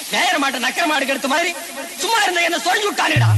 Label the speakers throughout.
Speaker 1: நேர மாட்ட நக்கர மாடு எடுத்த மாதிரி சும்மா இருந்த என்ன சொல்லி விட்டானேடா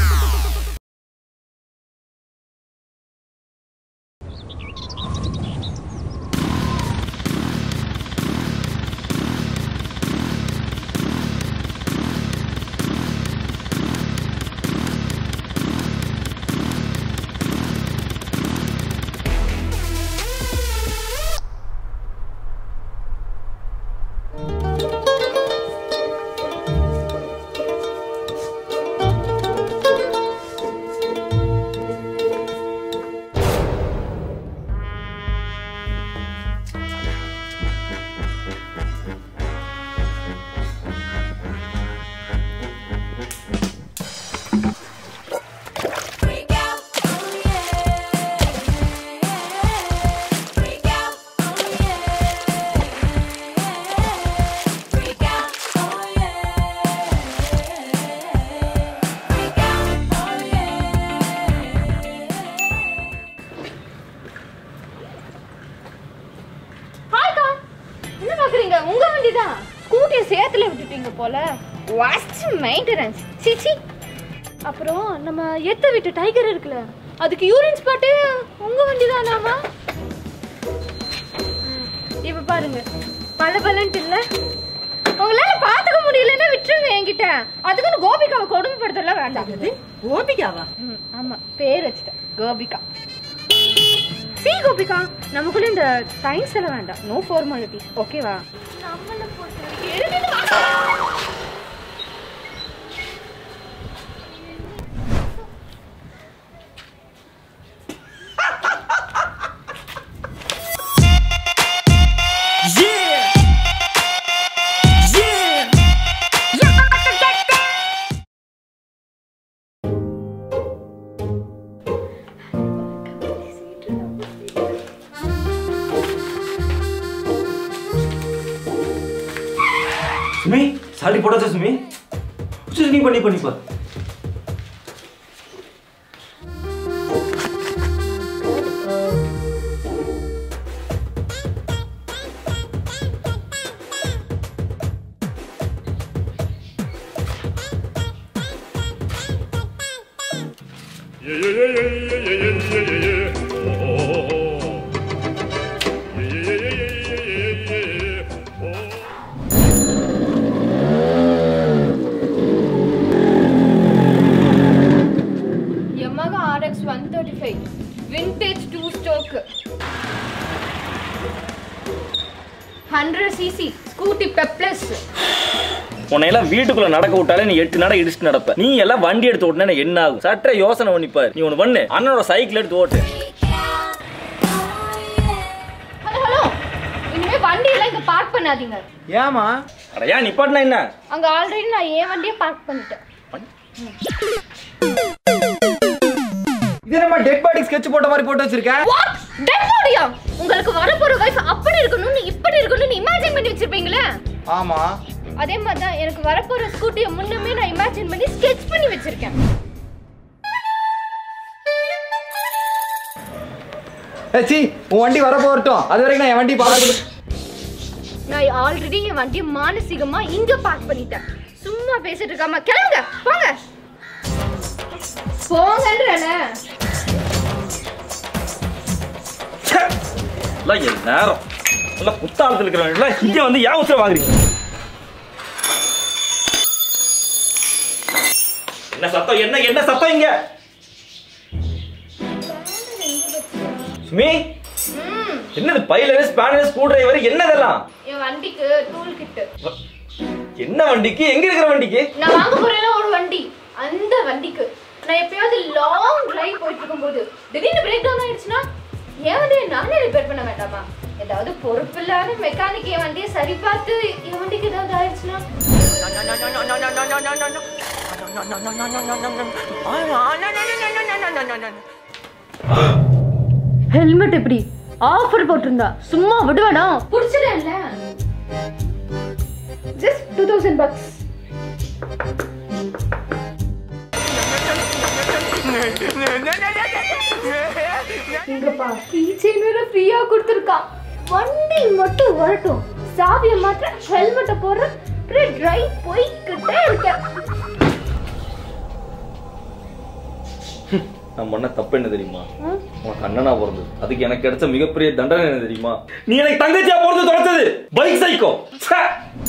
Speaker 2: Freak out, oh yeah. Freak out, oh yeah. Freak out, oh yeah. Freak out, oh
Speaker 3: ஹாய்க்கா என்ன பாக்குறீங்க உங்க வண்டி தான் ஸ்கூட்டியை சேத்துல விட்டுட்டீங்க போல வாஸ்ட் மெயின்டெனன்ஸ் சிச்சி அப்புறம் நம்ம எத்த விட்டு டைகர் இருக்குல்ல அதுக்கு யூரின் ஸ்பாட்டு உங்க வண்டி தானாமா இப்ப பாருங்க பல பலன்ட்டு இல்ல உங்களால பாத்துக்க முடியலன்னா விட்டுருங்க என்கிட்ட அதுக்குன்னு கோபிகாவை கொடுமைப்படுத்தலாம் வேண்டாம்
Speaker 4: கோபிகாவா
Speaker 3: ம், ஆமா பேர் வச்சுட்டேன் கோபிகா சி கோபிகா நமக்குள்ள இந்த சயின்ஸ் எல்லாம் வேண்டாம் நோ ஃபார்மாலிட்டி ஓகேவா நம்மள பொறுத்த வரைக்கும் எழுதிட்டு வாங்க.
Speaker 5: சுமி சாலி போடாத சுமி சரி, நீ பண்ணி பண்ணி பாரு
Speaker 3: Yamaha RX 135 vintage two stroke 100 cc scooty pepless
Speaker 5: உன்னை எல்லாம் வீட்டுக்குள்ள நடக்க விட்டாலே நீ எட்டு நட இடிச்சுட்டு நடப்ப நீ எல்லாம் வண்டி எடுத்து ஓட்டுனா என்ன ஆகும் சற்ற யோசனை பண்ணிப்பாரு நீ ஒண்ணு பண்ணு அண்ணனோட சைக்கிள் எடுத்து ஓட்டு
Speaker 3: ஹலோ ஹலோ இனிமே வண்டி எல்லாம் இங்க பார்க் பண்ணாதீங்க
Speaker 5: ஏமா அட ஏன் நிப்பாட்டினா என்ன
Speaker 3: அங்க ஆல்ரெடி நான் என் வண்டியை பார்க் பண்ணிட்டேன்
Speaker 6: இது நம்ம டெட் பாடி ஸ்கெட்ச் போட்ட மாதிரி போட்டு வச்சிருக்க
Speaker 3: வாட் டெட் பாடியா உங்களுக்கு வரப்போற வைஃப் அப்படி இருக்கணும்னு இப்படி இருக்கணும்னு இமேஜின் பண்ணி வச்சிருப்பீங்களே
Speaker 6: ஆமா
Speaker 3: அதே மாதிரி தான் எனக்கு வரப்போற ஸ்கூட்டியை முன்னமே நான் இமேஜின் பண்ணி ஸ்கெட்ச் பண்ணி வச்சிருக்கேன்
Speaker 6: ஏச்சி உன் வண்டி வர போகட்டும் அது வரைக்கும் நான் என் வண்டி பார்த்து
Speaker 3: நான் ஆல்ரெடி என் வண்டியை மானசீகமா இங்க பார்க் பண்ணிட்டேன் சும்மா பேசிட்டு இருக்காம கிளம்புங்க போங்க போங்கன்றல
Speaker 5: ச்சே! எல்லாம் என் நேரம் எல்லாம் புத்தாளத்தில் இருக்கிறவங்க இங்க வந்து ஏன் உத்தரவு வாங்குறீங்க என்ன சத்தம் என்ன என்ன சத்தம் இங்க சுமி என்னது பைலர் ஸ்பேனர் ஸ்க்ரூ டிரைவர் என்னதெல்லாம்
Speaker 3: என் வண்டிக்கு டூல் கிட்டு
Speaker 5: என்ன வண்டிக்கு எங்க இருக்கிற வண்டிக்கு
Speaker 3: நான் வாங்க போறேன்ல ஒரு வண்டி அந்த வண்டிக்கு நான் எப்பயாவது லாங் டிரைவ் போயிட்டு இருக்கும்போது திடீர்னு பிரேக் டவுன் ஆயிடுச்சுன்னா என் வண்டியை நானே ரிப்பேர் பண்ண வேண்டாமா ஏதாவது பொறுப்பில்லாத மெக்கானிக் என் வண்டியை சரி பார்த்து என் வண்டிக்கு ஏதாவது ஆயிடுச்சுன்னா ஹெல்மெட் எப்படி ஆஃபர் போட்டிருந்தா சும்மா விடுவேனா புடிச்சிடல ஜஸ்ட் டூ தௌசண்ட் பக்ஸ் இங்கப்பா கீச்சைன் வேற ஃப்ரீயா கொடுத்துருக்கான் வண்டி மட்டும் வரட்டும் சாவியை மாத்திர ஹெல்மெட்டை போடுற அப்படியே ட்ரை போய்கிட்டே இருக்கேன்
Speaker 5: நான் பண்ண தப்பு என்ன தெரியுமா உனக்கு அண்ணனா பிறந்தது அதுக்கு எனக்கு கிடைச்ச மிகப்பெரிய தண்டனை என்ன தெரியுமா நீ எனக்கு தங்கச்சியா பிறந்து தொலைச்சது பைக் சைக்கோ ச்சே!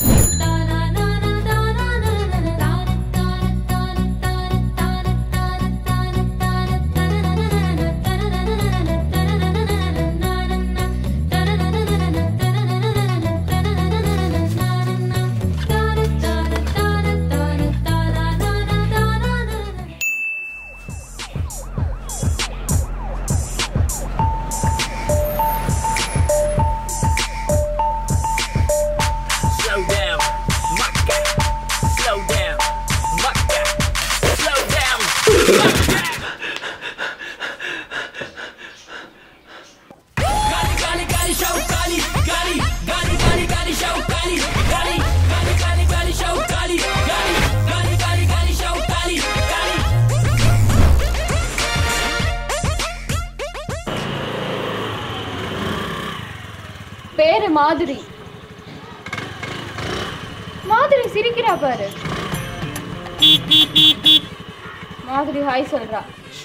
Speaker 4: Slow down, Maka. Slow down, Maka. Slow down, Maka. Gali, gali, gali, show, gali, gali, gali, gali, gali, show, gali, gali, gali, gali, gali, show, gali, gali, gali, gali, gali, show, gali, gali.
Speaker 3: பேரு மாதிரி மாதிரி சிரிக்கிறா பாரு மாதிரி hi சொல்றா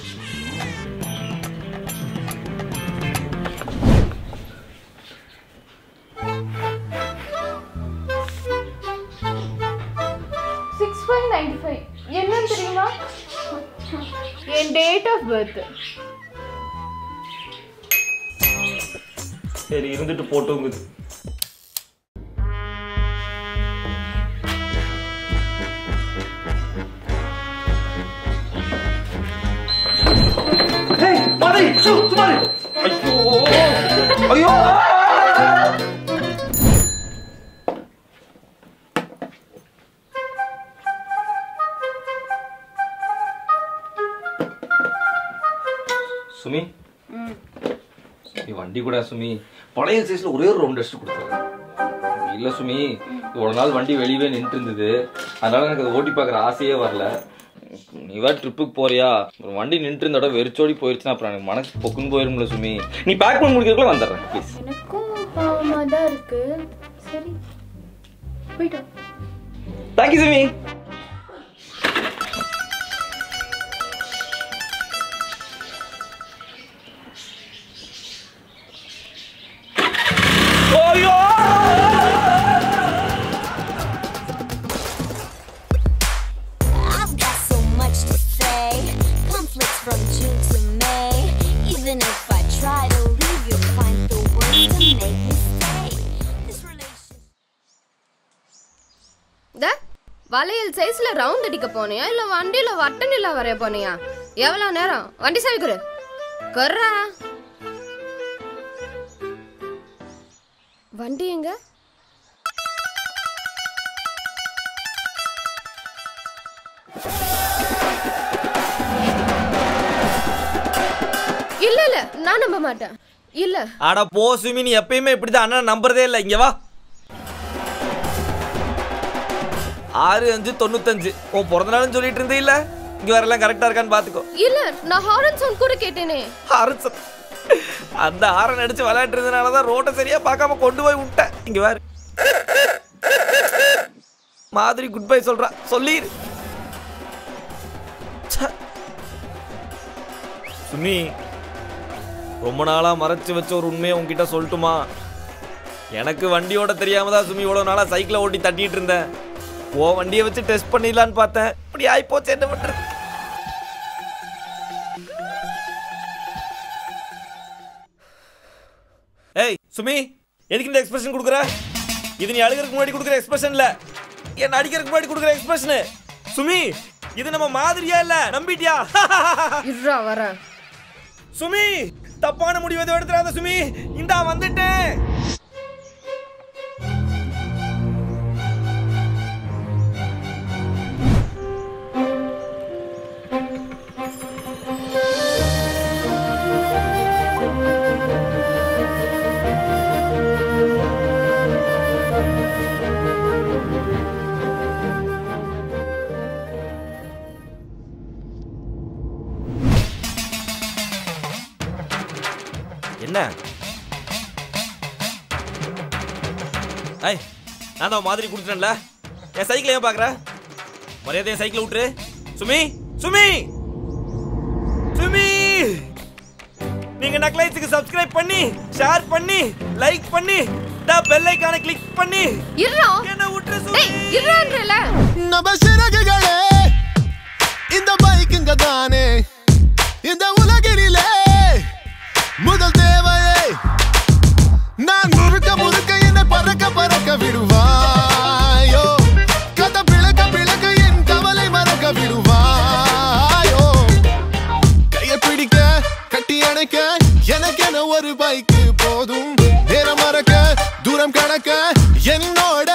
Speaker 3: six five ninety five என்னன்னு தெரியுமா என் date of birth
Speaker 5: சரி இருந்துட்டு போட்டோங்குது
Speaker 6: ஏய் மாதிரி சு சுமாரு ஐயோ ஐயோ
Speaker 5: சுமி நீ வண்டி கூட சுமி பழைய சைஸ்ல ஒரே ஒரு ரவுண்ட் அடிச்சு கொடுத்துருங்க இல்ல சுமி இவ்வளவு நாள் வண்டி வெளியவே நின்று இருந்தது அதனால எனக்கு அதை ஓட்டி பார்க்குற ஆசையே வரல நீ வேற ட்ரிப்புக்கு போறியா ஒரு வண்டி நின்று இருந்த இடம் வெறிச்சோடி போயிருச்சுன்னா அப்புறம் எனக்கு மனசு பொக்குன்னு போயிரும்ல சுமி நீ பேக் பண்ணி முடிக்கிறதுக்குள்ள வந்துடுறேன் ப்ளீஸ்
Speaker 3: எனக்கும் பாவமா தான் இருக்கு சரி போயிட்டோம்
Speaker 5: thank you Sumi
Speaker 2: I've got so much to say. Conflicts from June to May. Even if I try to leave, you'll find the words to make me stay. This relationship.
Speaker 3: இந்த வளையல் சைஸ்ல ரவுண்ட் அடிக்க போனியா இல்ல வண்டியில வட்ட நிலா வரைய போனியா எவ்வளவு நேரம் வண்டி சவிக்குரு கர்றா வண்டி எங்க இல்ல இல்ல நான் நம்ப மாட்டேன் இல்ல
Speaker 7: அட போ சுமி நீ எப்பயுமே இப்படிதான் அண்ணன் நம்புறதே இல்லை இங்க வா ஆறு அஞ்சு தொண்ணூத்தஞ்சு உன் பிறந்த நாள்னு சொல்லிட்டு இருந்தே இல்ல இங்க வரலாம் கரெக்டா இருக்கான்னு பாத்துக்கோ
Speaker 3: இல்ல நான் ஹாரன் சவுண்ட் கூட கேட்டேனே
Speaker 7: அரசன் அந்த ஆரன் அடிச்சு விளையாட்டு இருந்தனால தான் ரோட்டை சரியா பார்க்காம கொண்டு போய் விட்டேன் இங்க வேறு மாதிரி குட் பை சொல்றா சொல்லிரு ச்ச. சுமி ரொம்ப நாளா மறைச்சு வச்ச ஒரு உண்மையை உன்கிட்ட சொல்லட்டுமா எனக்கு வண்டியோட தெரியாம தான் சுமி இவ்வளவு நாளா சைக்கிளை ஓட்டி தட்டிட்டு இருந்தேன் ஓ வண்டியை வச்சு டெஸ்ட் பண்ணிடலான்னு பார்த்தேன் இப்படி ஆயிப்போச்சு என்ன பண்றது ஏய் சுமி எதுக்கு இந்த எக்ஸ்பிரஷன் கொடுக்குற இது நீ அழுகிறதுக்கு முன்னாடி கொடுக்குற எக்ஸ்பிரஷன் இல்ல என் நடிக்கிறதுக்கு முன்னாடி கொடுக்குற எக்ஸ்பிரஷன் சுமி இது நம்ம மாதிரியா இல்ல நம்பிட்டியா
Speaker 3: இருடா வரேன்
Speaker 7: சுமி தப்பான முடிவு எதுவும் எடுத்துறாத சுமி இந்தா வந்துட்டேன் என்ன ஐய் நான் தான் மாதிரி கொடுத்துட்டேன்ல என் சைக்கிள் ஏன் பாக்குற மரியாதை என் சைக்கிள் விட்டுரு சுமி சுமி சுமி நீங்க நக்லைஸுக்கு சப்ஸ்கிரைப் பண்ணி ஷேர் பண்ணி லைக் பண்ணி த பெல் ஐகானை கிளிக் பண்ணி
Speaker 3: இருறா
Speaker 7: என்ன விட்டுரு சுமி
Speaker 3: டேய் இருறான்றல
Speaker 8: நம்ம சிறகுகளே இந்த பைக்குங்க தானே இந்த உலகினிலே முதல் தேவையே நான் முழுக்க முழுக்க என்னை பறக்க பறக்க விடுவாயோ கதை பிளக்க பிளக்க என் கவலை மறக்க விடுவாயோ கையை பிடிக்க கட்டி அணைக்க எனக்கென ஒரு பைக்கு போதும் நேரம் மறக்க தூரம் கடக்க என்னோட